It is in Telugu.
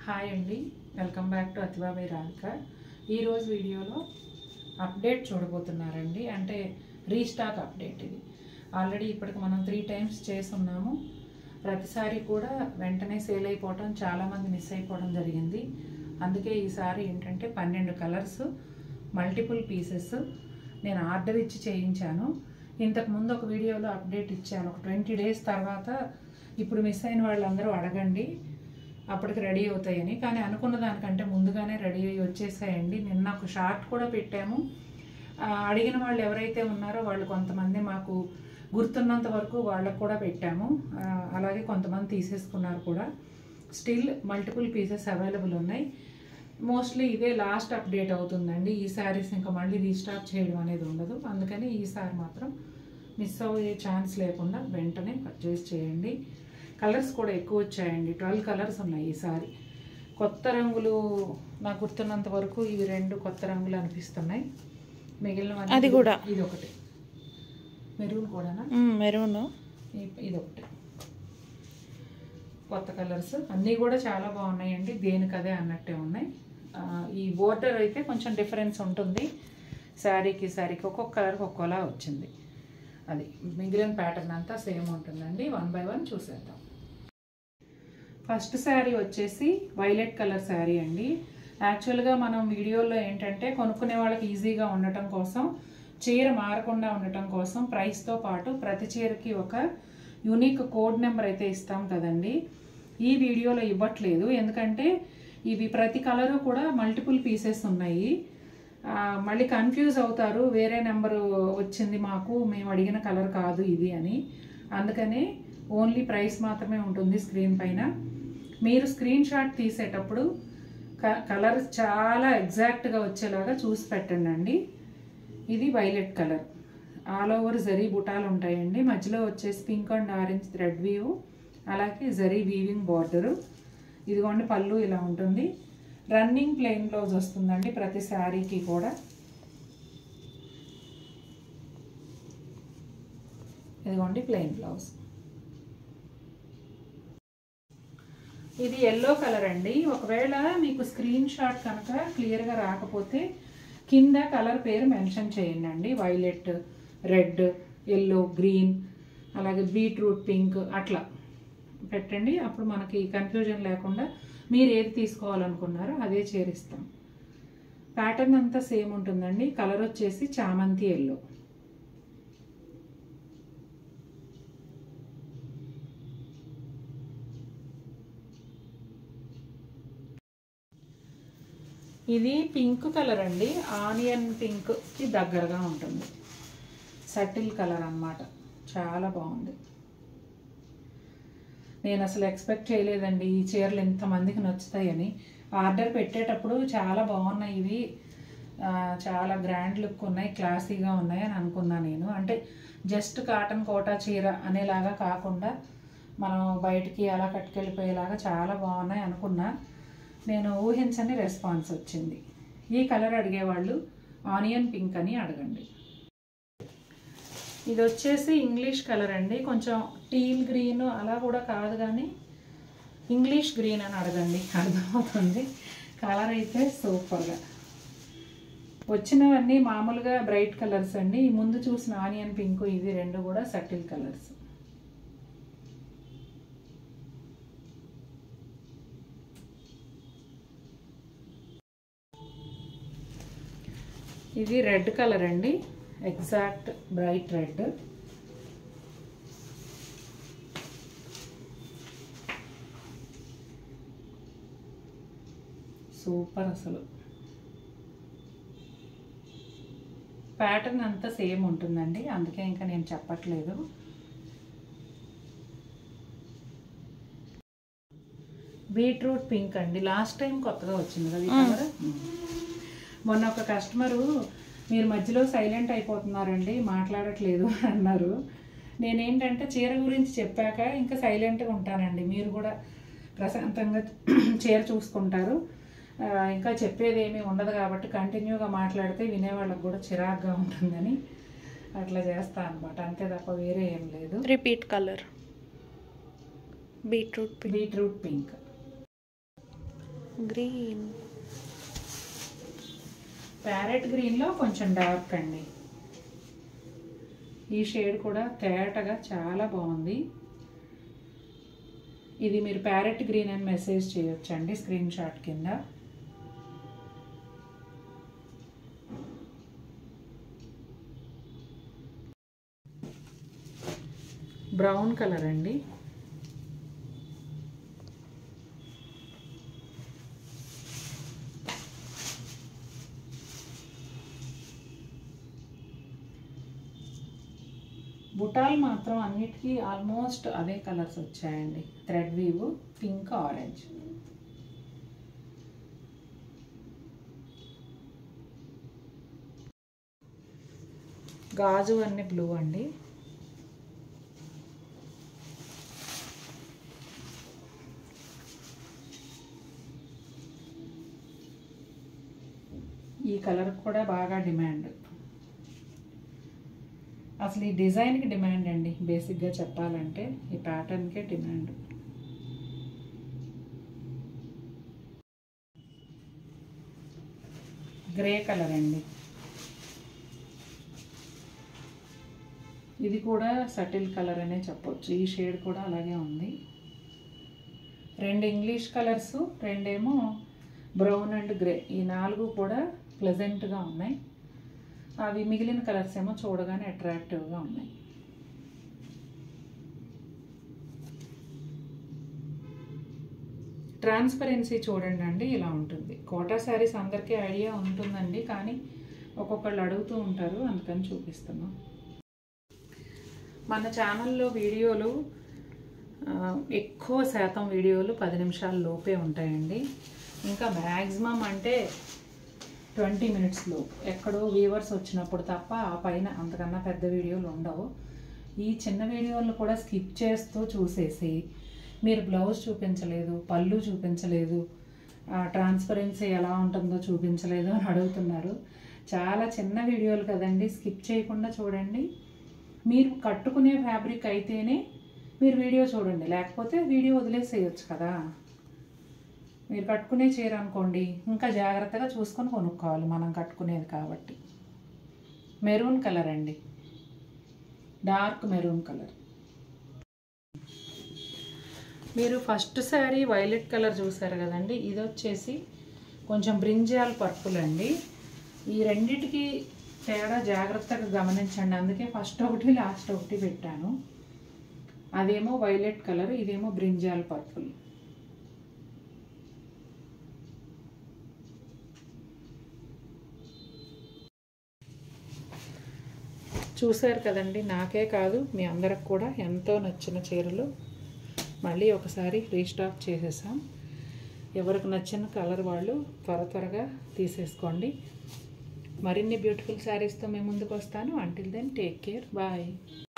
హాయ్ అండి వెల్కమ్ బ్యాక్ టు అతిబాబాయ్ రాధిక ఈరోజు వీడియోలో అప్డేట్ చూడబోతున్నారండి అంటే రీస్టాక్ అప్డేట్ ఇది ఆల్రెడీ ఇప్పటికి మనం త్రీ టైమ్స్ చేస్తున్నాము ప్రతిసారి కూడా వెంటనే సేల్ అయిపోవటం చాలామంది మిస్ అయిపోవడం జరిగింది అందుకే ఈసారి ఏంటంటే పన్నెండు కలర్స్ మల్టిపుల్ పీసెస్ నేను ఆర్డర్ ఇచ్చి చేయించాను ఇంతకు ముందు ఒక వీడియోలో అప్డేట్ ఇచ్చాను ఒక ట్వంటీ డేస్ తర్వాత ఇప్పుడు మిస్ అయిన వాళ్ళందరూ అడగండి అప్పటికి రెడీ అవుతాయని కానీ అనుకున్న దానికంటే ముందుగానే రెడీ అయ్యి వచ్చేసాయండి నిన్న ఒక షార్ట్ కూడా పెట్టాము ఆ, అడిగిన వాళ్ళు ఎవరైతే ఉన్నారో వాళ్ళు కొంతమంది మాకు గుర్తున్నంత వరకు వాళ్ళకు కూడా పెట్టాము ఆ, అలాగే కొంతమంది తీసేసుకున్నారు కూడా స్టిల్ మల్టిపుల్ పీసెస్ అవైలబుల్ ఉన్నాయి మోస్ట్లీ ఇదే లాస్ట్ అప్డేట్ అవుతుందండి ఈ శారీస్ ఇంకా మళ్ళీ రీస్టాక్ చేయడం అనేది ఉండదు అందుకని ఈసారి మాత్రం మిస్ అయ్యే ఛాన్స్ లేకుండా వెంటనే పర్చేస్ చేయండి కలర్స్ కూడా ఎక్కువ వచ్చాయండి ట్వెల్వ్ కలర్స్ ఉన్నాయి ఈసారి కొత్త రంగులు నాకు గుర్తున్నంత వరకు ఇవి రెండు కొత్త రంగులు అనిపిస్తున్నాయి మిగిలిన అది కూడా. ఇది ఒకటి మెరూన్ కూడానా మెరూన్ ఇ- ఇది ఒకటి కొత్త కలర్స్ అన్నీ కూడా చాలా బాగున్నాయండి దేనికదే అన్నట్టే ఉన్నాయి ఆ, ఈ బోర్డర్ అయితే కొంచెం డిఫరెన్స్ ఉంటుంది శారీకి శారీకి ఒక్కొక్క కలర్కి ఒక్కోలా వచ్చింది అది మిగిలిన ప్యాటర్న్ అంతా సేమ్ ఉంటుందండి వన్ బై వన్ చూసేద్దాం ఫస్ట్ శారీ వచ్చేసి వైలెట్ కలర్ శారీ అండి యాక్చువల్గా మనం వీడియోలో ఏంటంటే కొనుక్కునే వాళ్ళకి ఈజీగా ఉండటం కోసం చీర మారకుండా ఉండటం కోసం ప్రైస్తో పాటు ప్రతి చీరకి ఒక యూనిక్ కోడ్ నెంబర్ అయితే ఇస్తాం కదండి ఈ వీడియోలో ఇవ్వట్లేదు ఎందుకంటే ఇవి ప్రతి కలరు కూడా మల్టిపుల్ పీసెస్ ఉన్నాయి ఆ, మళ్ళీ కన్ఫ్యూజ్ అవుతారు వేరే నెంబరు వచ్చింది మాకు మేము అడిగిన కలర్ కాదు ఇది అని అందుకనే ఓన్లీ ప్రైస్ మాత్రమే ఉంటుంది స్క్రీన్ పైన మీరు స్క్రీన్ షాట్ తీసేటప్పుడు క కలర్ చాలా ఎగ్జాక్ట్గా వచ్చేలాగా చూసి పెట్టండి అండి ఇది violet colour all over zari బుటాలు ఉంటాయండి మధ్యలో వచ్చేసి pink and orange thread weave అలాగే జరీ వీవింగ్ బార్డరు ఇదిగోండి పళ్ళు ఇలా ఉంటుంది రన్నింగ్ ప్లెయిన్ బ్లౌజ్ వస్తుందండి ప్రతి శారీకి కూడా ఇదిగోండి ప్లెయిన్ బ్లౌజ్ ఇది ఎల్లో కలర్ అండి ఒకవేళ మీకు స్క్రీన్ షాట్ కనుక క్లియర్గా రాకపోతే కింద కలర్ పేరు మెన్షన్ చేయండి అండి వైలెట్ రెడ్ ఎల్లో గ్రీన్ అలాగే బీట్రూట్ పింక్ అట్లా పెట్టండి అప్పుడు మనకి కన్ఫ్యూజన్ లేకుండా మీరు ఏది తీసుకోవాలనుకున్నారో అదే చేరిస్తాం ప్యాటర్న్ అంతా సేమ్ ఉంటుందండి కలర్ వచ్చేసి చామంతి ఎల్లో ఇది పింక్ కలర్ అండి ఆనియన్ పింక్కి దగ్గరగా ఉంటుంది సటిల్ కలర్ అన్నమాట చాలా బాగుంది నేను అసలు ఎక్స్పెక్ట్ చేయలేదండి ఈ చీరలు ఎంతమందికి నచ్చుతాయని ఆర్డర్ పెట్టేటప్పుడు చాలా బాగున్నాయి ఇవి ఆ, చాలా గ్రాండ్ లుక్ ఉన్నాయి క్లాసీగా ఉన్నాయి అని అనుకున్నా నేను అంటే జస్ట్ కాటన్ కోటా చీర అనేలాగా కాకుండా మనం బయటికి అలా కట్టుకెళ్ళిపోయేలాగా చాలా బాగున్నాయి అనుకున్నా నేను ఊహించని రెస్పాన్స్ వచ్చింది ఈ కలర్ అడిగేవాళ్ళు ఆనియన్ పింక్ అని అడగండి ఇది వచ్చేసి ఇంగ్లీష్ కలర్ అండి కొంచెం టీల్ గ్రీన్ అలా కూడా కాదు కానీ ఇంగ్లీష్ గ్రీన్ అని అడగండి అర్థమవుతుంది కలర్ అయితే సూపర్గా వచ్చినవన్నీ మామూలుగా బ్రైట్ కలర్స్ అండి ఈ ముందు చూసిన ఆనియన్ పింక్ ఇది రెండు కూడా సటిల్ కలర్స్ ఇది రెడ్ కలర్ అండి ఎగ్జాక్ట్ బ్రైట్ రెడ్ సూపర్ అసలు ప్యాటర్న్ అంతా సేమ్ ఉంటుందండి అందుకే ఇంకా నేను చెప్పట్లేదు బీట్రూట్ పింక్ అండి లాస్ట్ టైం కొత్తగా వచ్చింది కదా ఈ కలర్ మొన్న ఒక కస్టమరు మీరు మధ్యలో సైలెంట్ అయిపోతున్నారండి మాట్లాడట్లేదు అన్నారు నేనేంటంటే చీర గురించి చెప్పాక ఇంకా సైలెంట్గా ఉంటానండి మీరు కూడా ప్రశాంతంగా చీర చూసుకుంటారు ఆ, ఇంకా చెప్పేది ఏమీ ఉండదు కాబట్టి కంటిన్యూగా మాట్లాడితే వినేవాళ్ళకి కూడా చిరాగ్గా ఉంటుందని అట్లా చేస్తా అనమాట అంతే తప్ప వేరే ఏం లేదు repeat colour beetroot beetroot pink green parrot గ్రీన్లో కొంచెం డార్క్ అండి ఈ షేడ్ కూడా తేటగా చాలా బాగుంది ఇది మీరు ప్యారెట్ గ్రీన్ అని మెసేజ్ చేయొచ్చండి స్క్రీన్ షాట్ కింద బ్రౌన్ కలర్ అండి బుటాలు మాత్రం అన్నిటికీ ఆల్మోస్ట్ అదే కలర్స్ వచ్చాయండి థ్రెడ్ వీవ్ పింక్ ఆరెంజ్ గాజు అన్ని బ్లూ అండి ఈ కలర్ కూడా బాగా డిమాండ్ అసలు ఈ డిజైన్కి డిమాండ్ అండి బేసిక్గా చెప్పాలంటే ఈ ప్యాటర్న్కే డిమాండ్ గ్రే కలర్ అండి ఇది కూడా సటిల్ కలర్ అనే చెప్పొచ్చు ఈ షేడ్ కూడా అలాగే ఉంది రెండు ఇంగ్లీష్ కలర్స్ రెండేమో బ్రౌన్ అండ్ గ్రే ఈ నాలుగు కూడా ప్లెజెంట్గా ఉన్నాయి అవి మిగిలిన కలర్స్ ఏమో చూడగానే అట్రాక్టివ్గా ఉన్నాయి ట్రాన్స్పరెన్సీ చూడండి అండి ఇలా ఉంటుంది కోటా శారీస్ అందరికీ ఐడియా ఉంటుందండి కానీ ఒక్కొక్కళ్ళు అడుగుతూ ఉంటారు అందుకని చూపిస్తున్నాం మన ఛానల్లో వీడియోలు ఆ, ఎక్కువ శాతం వీడియోలు పది నిమిషాల లోపే ఉంటాయండి ఇంకా మ్యాక్సిమం అంటే ట్వంటీ మినిట్స్లో ఎక్కడో వ్యూవర్స్ వచ్చినప్పుడు తప్ప ఆ పైన అంతకన్నా పెద్ద వీడియోలు ఉండవు ఈ చిన్న వీడియోలను కూడా స్కిప్ చేస్తూ చూసేసి మీరు బ్లౌజ్ చూపించలేదు పళ్ళు చూపించలేదు ట్రాన్స్పరెన్సీ ఎలా ఉంటుందో చూపించలేదు అని అడుగుతున్నారు చాలా చిన్న వీడియోలు కదండి స్కిప్ చేయకుండా చూడండి మీరు కట్టుకునే ఫ్యాబ్రిక్ అయితేనే మీరు వీడియో చూడండి లేకపోతే వీడియో వదిలేసేయచ్చు కదా మీరు కట్టుకునే చీర అనుకోండి ఇంకా జాగ్రత్తగా చూసుకొని కొనుక్కోవాలి మనం కట్టుకునేది కాబట్టి మెరూన్ కలర్ అండి డార్క్ మెరూన్ కలర్ మీరు ఫస్ట్ శారీ వైలెట్ కలర్ చూసారు కదండి ఇది వచ్చేసి కొంచెం బ్రింజాల్ పర్పుల్ అండి ఈ రెండిటికి తేడా జాగ్రత్తగా గమనించండి అందుకే ఫస్ట్ ఒకటి లాస్ట్ ఒకటి పెట్టాను అదేమో వైలెట్ కలర్ ఇదేమో బ్రింజాల్ పర్పుల్ చూశారు కదండి నాకే కాదు మీ అందరికి కూడా ఎంతో నచ్చిన చీరలు మళ్ళీ ఒకసారి రీస్టాక్ చేసేసాం ఎవరికి నచ్చిన కలర్ వాళ్ళు త్వర త్వరగా తీసేసుకోండి మరిన్ని బ్యూటిఫుల్ శారీస్తో మేము ముందుకు వస్తాను until then take care bye